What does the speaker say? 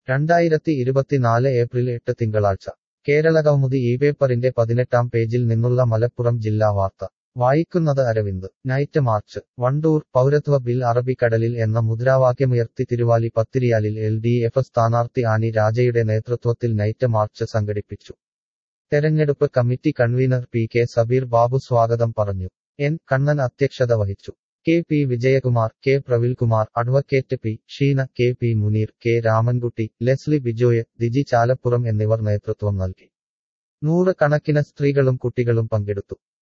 രണ്ടായിരത്തി ഇരുപത്തിനാല് ഏപ്രിൽ എട്ട് തിങ്കളാഴ്ച കേരളകൗമുദി ഈ പേപ്പറിന്റെ പതിനെട്ടാം പേജിൽ നിന്നുള്ള മലപ്പുറം ജില്ലാ വാർത്ത വായിക്കുന്നത് അരവിന്ദ് നൈറ്റ് മാർച്ച് വണ്ടൂർ പൗരത്വ ബിൽ അറബിക്കടലിൽ എന്ന മുദ്രാവാക്യമുയർത്തി തിരുവാലി പത്തിരിയാലിൽ എൽ ഡി എഫ് സ്ഥാനാർത്ഥി ആനി രാജയുടെ നേതൃത്വത്തിൽ നൈറ്റ് മാർച്ച് സംഘടിപ്പിച്ചു തെരഞ്ഞെടുപ്പ് committee convener P K Sabeer Babu സ്വാഗതം പറഞ്ഞു എൻ കണ്ണൻ അധ്യക്ഷത വഹിച്ചു K P Vijayakumar K Pravilkumar advocate P Sheena K P Muneer K Ramankutty Leslie Bijoy Diji Chalappuram എന്നിവർ നേതൃത്വം നൽകി നൂറ് കണക്കിന് സ്ത്രീകളും കുട്ടികളും പങ്കെടുത്തു